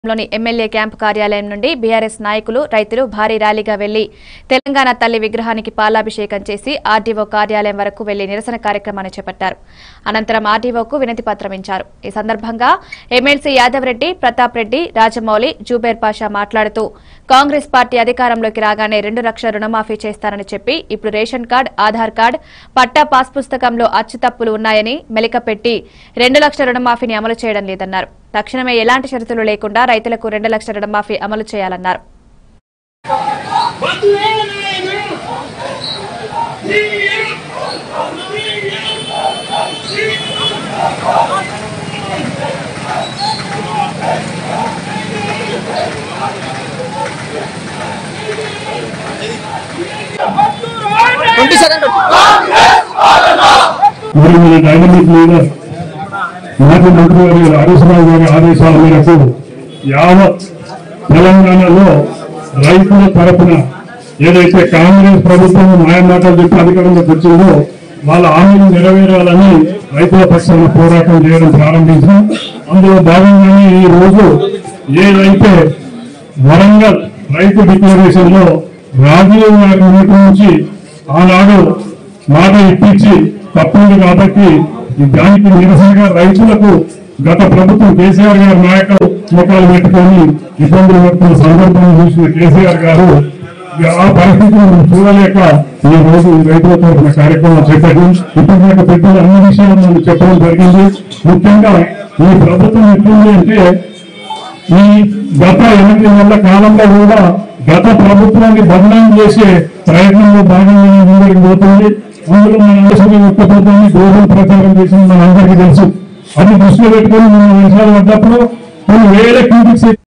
లోని MLA camp కార్యాలయం నుండి బీఆర్ఎస్ నాయకులు రైతులు భారీ ర్యాలీగా వెళ్లి తెలంగాణ తల్లి విగ్రహానికి పాలాభిషేకం చేసి ఆర్డీఓ కార్యాలయం వరకు వెళ్లి నిరసన కార్యక్రమాన్ని చేపట్టారు అనంతరం ఆర్డీఓకు వినతి పత్రం ఇచ్చారు ఈ సందర్భంగా ఎమ్మెల్సీ యాదవ్ రెడ్డి ప్రతాప్ రెడ్డి రాజమౌళి జూబేర్ పాషా మాట్లాడుతూ కాంగ్రెస్ పార్టీ అధికారంలోకి రాగానే రెండు లక్షల రుణమాఫీ చేస్తారని చెప్పి ఇప్పుడు రేషన్ కార్డ్ ఆధార్ కార్డ్ పట్టా పాస్ పుస్తకంలో అచ్చు తప్పులు ఉన్నాయని మెలికపెట్టి రెండు లక్షల రుణమాఫీని అమలు చేయడం లేదన్నారు తక్షణమే ఎలాంటి షరతులు లేకుండా రైతులకు రెండు లక్షల రుణమాఫీ అమలు చేయాలన్నారు ట్వంటీ సెకండ్ మరి మన డైనమిక్ లీడర్ మాజీ మంత్రివర్యులు హరీశ్రావు గారి ఆదేశాల మేరకు యావత్ తెలంగాణలో రైతుల తరపున ఏదైతే కాంగ్రెస్ ప్రభుత్వం మాయమాటలు చెప్పి అధికారంలోకి వచ్చిందో వాళ్ళ హామీలు నెరవేరాలని రైతుల పక్షాన పోరాటం చేయడం ప్రారంభించాం అందులో భాగంగానే ఈ రోజు ఏదైతే వరంగల్ రైతు డిక్లరేషన్ లో రాజీవ్ గారి నోటి నుంచి ఆనాడు మాట ఇప్పించి తప్పుంది కాబట్టి ఈ దానికి నిరసనగా రైతులకు గత ప్రభుత్వం కేసీఆర్ గారి నాయకులు ముఖాలు పెట్టుకొని ఇబ్బందులు పెడుతున్న సందర్భం చూసిన కేసీఆర్ గారు ఇక ఆ పరిస్థితిని మనం చూడలేక ఈ రోజు ఈ రైతుల తరఫున కార్యక్రమం చేపట్టి ఇప్పటిదాకా పెద్దలు అన్ని విషయాలు మనం చెప్పడం జరిగింది ముఖ్యంగా ఈ ప్రభుత్వం ఎట్లుంది అంటే ఈ గత ఎనిమిది నెలల కాలంలో కూడా గత ప్రభుత్వాన్ని బదనాం చేసే ప్రయత్నంలో భాగంగా ముందరికి పోతుంది అందులో మన దేశం ఉక్కపోతుంది గోధుమ ప్రచారం చేసింది మన అందరికీ తెలుసు అది దృష్టిలో పెట్టుకొని మనం వర్షాలు పడ్డప్పుడు కొన్ని వేల క్యూబిక్స్